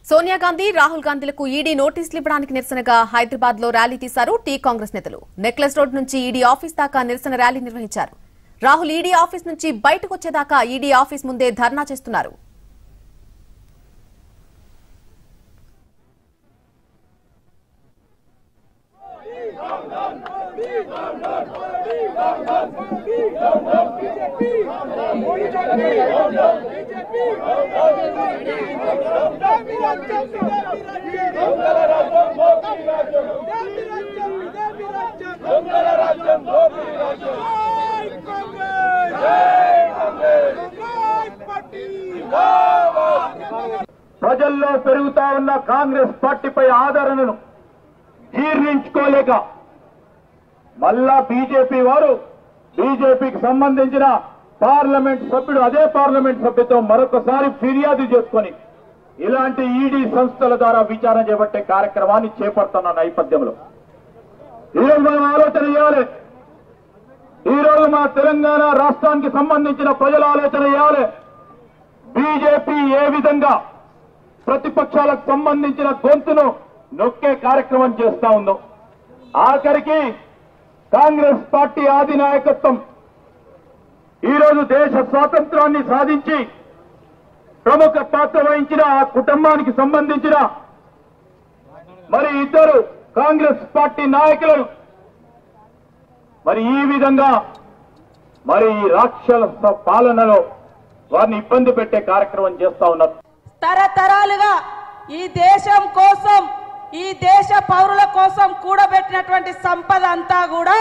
సోనియా గాంధీ రాహుల్ గాంధీలకు ఈడీ నోటీసులు ఇవ్వడానికి నిరసనగా హైదరాబాద్ లో ర్యాలీ తీశారు టీ కాంగ్రెస్ నేతలు నెక్లెస్ రోడ్ నుంచి ఈడీ ఆఫీస్ దాకా నిరసన ర్యాలీ నిర్వహించారు రాహుల్ ఈడీ ఆఫీస్ నుంచి బయటకు వచ్చేదాకా ఈడీ ఆఫీస్ ముందే ధర్నా చేస్తున్నారు ప్రజల్లో పెరుగుతా ఉన్న కాంగ్రెస్ పార్టీపై ఆదరణను జీర్ణించుకోలేక మళ్ళా బీజేపీ వారు బీజేపీకి సంబంధించిన పార్లమెంట్ సభ్యుడు అదే పార్లమెంట్ సభ్యుతో మరొకసారి ఫిర్యాదు చేసుకొని ఇలాంటి ఈడీ సంస్థల ద్వారా విచారణ చేపట్టే కార్యక్రమాన్ని చేపడుతున్న నేపథ్యంలో ఈరోజు మనం ఆలోచన చేయాలి ఈ రోజు మా తెలంగాణ రాష్ట్రానికి సంబంధించిన ప్రజల ఆలోచన చేయాలి బీజేపీ ఏ విధంగా ప్రతిపక్షాలకు సంబంధించిన గొంతును నొక్కే కార్యక్రమం చేస్తా ఉందో ఆఖరికి కాంగ్రెస్ పార్టీ ఆది నాయకత్వం ఈరోజు దేశ స్వాతంత్రాన్ని సాధించి ప్రముఖ పాత్ర వహించిన ఆ కుటుంబానికి సంబంధించిన మరి ఇద్దరు కాంగ్రెస్ పార్టీ నాయకులను మరి ఈ విధంగా మరి ఈ రాక్షస పాలనలో వారిని ఇబ్బంది పెట్టే కార్యక్రమం చేస్తా ఉన్నారు తరతరాలుగా ఈ దేశం కోసం ఈ దేశ పౌరుల కోసం కూడబెట్టినటువంటి సంపద అంతా కూడా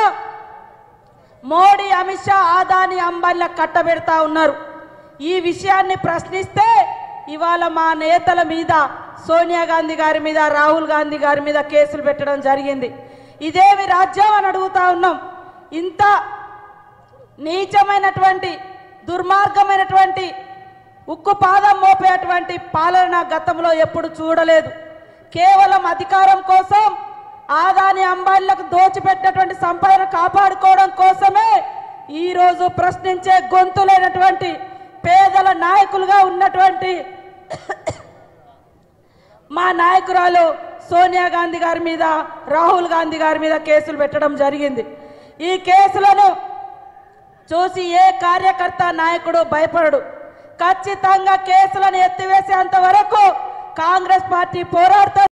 మోడీ అమిత్ షా ఆదాని అంబాన్ల కట్టబెడతా ఉన్నారు ఈ విషయాన్ని ప్రశ్నిస్తే ఇవాళ మా నేతల మీద సోనియా గాంధీ గారి మీద రాహుల్ గాంధీ గారి మీద కేసులు పెట్టడం జరిగింది ఇదేమి రాజ్యం అని అడుగుతా ఉన్నాం ఇంత నీచమైనటువంటి దుర్మార్గమైనటువంటి ఉక్కు పాదం మోపేటువంటి పాలన గతంలో ఎప్పుడు చూడలేదు కేవలం అధికారం కోసం ఆదాని అంబానీలకు దోచిపెట్టినటువంటి సంపదను కాపాడుకోవడం కోసమే ఈ రోజు ప్రశ్నించే గొంతులైనటువంటి పేదల నాయకులుగా ఉన్నటువంటి మా నాయకురాలు సోనియా గాంధీ గారి మీద రాహుల్ గాంధీ గారి మీద కేసులు పెట్టడం జరిగింది ఈ కేసులను చూసి ఏ కార్యకర్త నాయకుడు భయపడడు ఖచ్చితంగా కేసులను ఎత్తివేసేంత వరకు కాంగ్రెస్ పార్టీ పోరాడుతూ